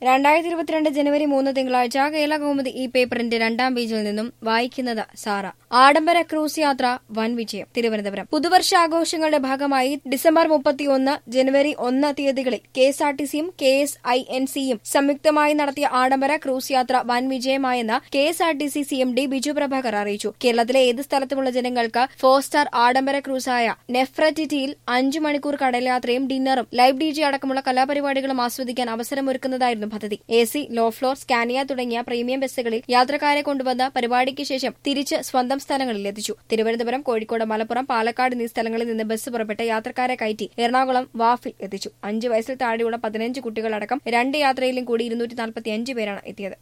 രണ്ടായിരത്തി ഇരുപത്തിരണ്ട് ജനുവരി മൂന്ന് തിങ്കളാഴ്ച കേരള കൗമുദി ഈ പേപ്പറിന്റെ രണ്ടാം പേജിൽ നിന്നും വായിക്കുന്നത് സാറ ആഡംബര ക്രൂസ് യാത്ര വൻ വിജയം തിരുവനന്തപുരം പുതുവർഷാഘോഷങ്ങളുടെ ഭാഗമായി ഡിസംബർ മുപ്പത്തിയൊന്ന് ജനുവരി ഒന്ന് തീയതികളിൽ കെ എസ് ആർ ടി സിയും കെ എസ് ഐ എൻ സിയും സംയുക്തമായി നടത്തിയ ആഡംബര ക്രൂസ് യാത്ര വൻ വിജയമായെന്ന് K S R T C C M D Biju Prabhakar അറിയിച്ചു കേരളത്തിലെ ഏത് സ്ഥലത്തുമുള്ള ജനങ്ങൾക്ക് ഫോർ സ്റ്റാർ ആഡംബര ക്രൂസായ നെഫ്രറ്റിറ്റിയിൽ അഞ്ചു മണിക്കൂർ കടൽയാത്രയും ഡിന്നറും ലൈവ് ഡി ജെ അടക്കമുള്ള കലാപരിപാടികളും ആസ്വദിക്കാൻ അവസരമൊരുക്കുന്നതായിരുന്നു പദ്ധതി A C low floor Scania തുടങ്ങിയ പ്രീമിയം ബസ്സുകളിൽ യാത്രക്കാരെ കൊണ്ടുവന്ന് പരിപാടിക്ക് ശേഷം തിരിച്ച് സ്വന്തം സ്ഥലങ്ങളിൽ എത്തിച്ചു തിരുവനന്തപുരം കോഴിക്കോട് മലപ്പുറം പാലക്കാട് എന്നീ സ്ഥലങ്ങളിൽ നിന്ന് ബസ് പുറപ്പെട്ട് യാത്രക്കാരെ കയറ്റി എറണാകുളം വാഫിൽ എത്തിച്ചു അഞ്ച് വയസ്സിൽ താഴെയുള്ള പതിനഞ്ച് കുട്ടികളടക്കം രണ്ട് യാത്രയിലും കൂടി ഇരുന്നൂറ്റി നാൽപ്പത്തിയഞ്ച് പേരാണ് എത്തിയത്